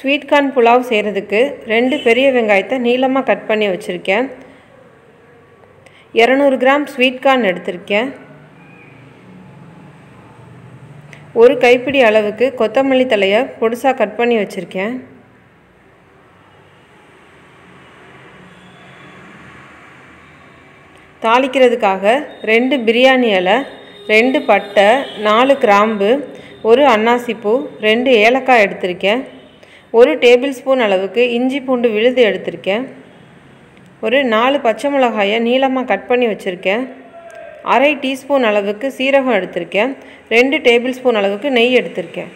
sweet corn pulao செய்கிறதுக்கு ரெண்டு பெரிய வெங்காயத்தை நீளமாக கட் பண்ணி வச்சுருக்கேன் இரநூறு கிராம் ஸ்வீட் கார்ன் எடுத்திருக்கேன் ஒரு கைப்பிடி அளவுக்கு கொத்தமல்லி தலையை பொடிசாக கட் பண்ணி வச்சுருக்கேன் தாளிக்கிறதுக்காக ரெண்டு பிரியாணி இலை ரெண்டு பட்டை நாலு கிராம்பு ஒரு அன்னாசிப்பூ ரெண்டு ஏலக்காய் எடுத்திருக்கேன் ஒரு டேபிள் ஸ்பூன் அளவுக்கு இஞ்சி பூண்டு விழுது எடுத்திருக்கேன் ஒரு நாலு பச்சை மிளகாயை நீளமாக கட் பண்ணி வச்சுருக்கேன் அரை டீஸ்பூன் அளவுக்கு சீரகம் எடுத்திருக்கேன் ரெண்டு டேபிள் ஸ்பூன் அளவுக்கு நெய் எடுத்திருக்கேன்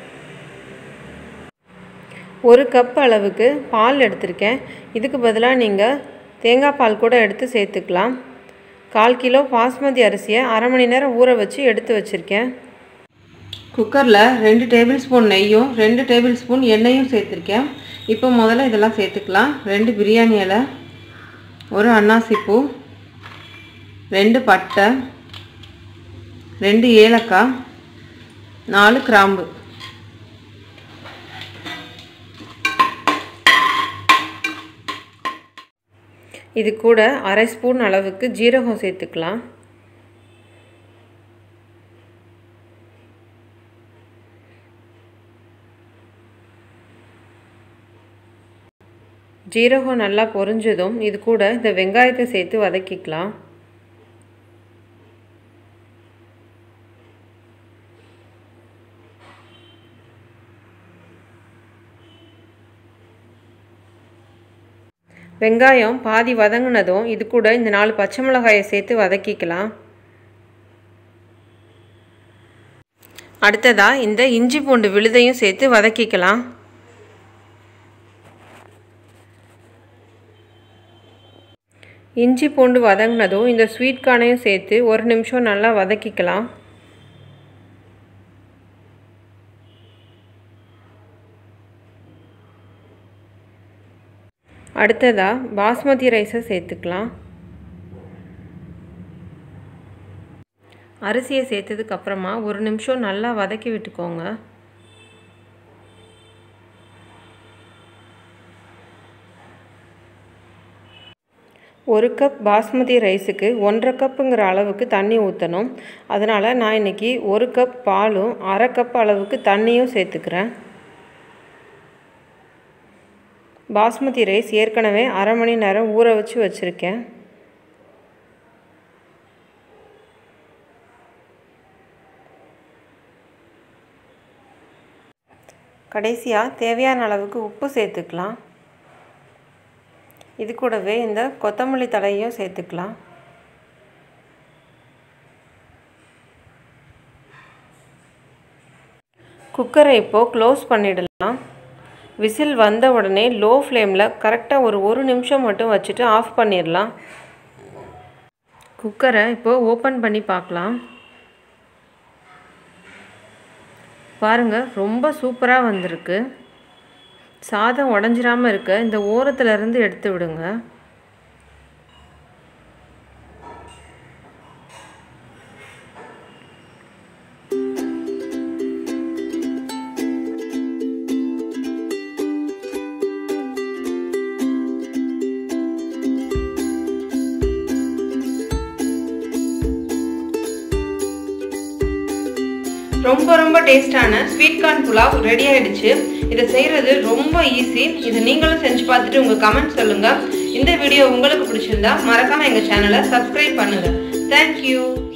ஒரு கப் அளவுக்கு பால் எடுத்திருக்கேன் இதுக்கு பதிலாக நீங்கள் தேங்காய் பால் கூட எடுத்து சேர்த்துக்கலாம் கால் கிலோ பாஸ்மதி அரிசியை அரை மணி நேரம் ஊற வச்சு எடுத்து வச்சுருக்கேன் குக்கரில் ரெண்டு டேபிள் ஸ்பூன் நெய்யும் ரெண்டு டேபிள் ஸ்பூன் எண்ணெயும் சேர்த்துருக்கேன் இப்போ முதல்ல இதெல்லாம் சேர்த்துக்கலாம் ரெண்டு பிரியாணி இலை ஒரு அன்னாசிப்பூ ரெண்டு பட்டை ரெண்டு ஏலக்காய் நாலு கிராம்பு இது கூட அரை ஸ்பூன் அளவுக்கு ஜீரகம் சேர்த்துக்கலாம் ஜீரகம் நல்லா பொரிஞ்சதும் இது கூட இந்த வெங்காயத்தை சேர்த்து வதக்கிக்கலாம் வெங்காயம் பாதி வதங்கினதும் இது கூட இந்த நாலு பச்சை மிளகாயை சேர்த்து வதக்கிக்கலாம் அடுத்ததாக இந்த இஞ்சி பூண்டு விழுதையும் சேர்த்து வதக்கிக்கலாம் இஞ்சி பூண்டு வதங்கினதும் இந்த ஸ்வீட் கார்னையும் சேர்த்து ஒரு நிமிஷம் நல்லா வதக்கிக்கலாம் அடுத்ததாக பாஸ்மதி ரைஸை சேர்த்துக்கலாம் அரிசியை சேர்த்ததுக்கு அப்புறமா ஒரு நிமிஷம் நல்லா வதக்கி விட்டுக்கோங்க ஒரு கப் பாஸ்மதி ரைஸுக்கு ஒன்றரை கப்புங்கிற அளவுக்கு தண்ணி ஊற்றணும் அதனால் நான் இன்றைக்கி ஒரு கப் பாலும் அரை கப் அளவுக்கு தண்ணியும் சேர்த்துக்கிறேன் பாஸ்மதி ரைஸ் ஏற்கனவே அரை மணி நேரம் ஊற வச்சு வச்சுருக்கேன் கடைசியாக தேவையான அளவுக்கு உப்பு சேர்த்துக்கலாம் இது கூடவே இந்த கொத்தமல்லி தலையும் சேர்த்துக்கலாம் குக்கரை இப்போது க்ளோஸ் பண்ணிடலாம் விசில் வந்த உடனே லோ ஃப்ளேமில் கரெக்டாக ஒரு ஒரு நிமிஷம் மட்டும் வச்சுட்டு ஆஃப் பண்ணிடலாம் குக்கரை இப்போது ஓப்பன் பண்ணி பார்க்கலாம் பாருங்கள் ரொம்ப சூப்பராக வந்திருக்கு சாதம் உடஞ்சிராமல் இருக்க இந்த ஓரத்துலேருந்து எடுத்து விடுங்க ரொம்ப ரொம்ப டேஸ்டான ஸ்வீட் கார்ன் புலாவ் ரெடி ஆயிடுச்சு இதை செய்கிறது ரொம்ப ஈஸி இதை நீங்களும் செஞ்சு பார்த்துட்டு உங்கள் கமெண்ட் சொல்லுங்கள் இந்த வீடியோ உங்களுக்கு பிடிச்சிருந்தா மறக்காமல் எங்கள் சேனலை சப்ஸ்கிரைப் பண்ணுங்கள் தேங்க்யூ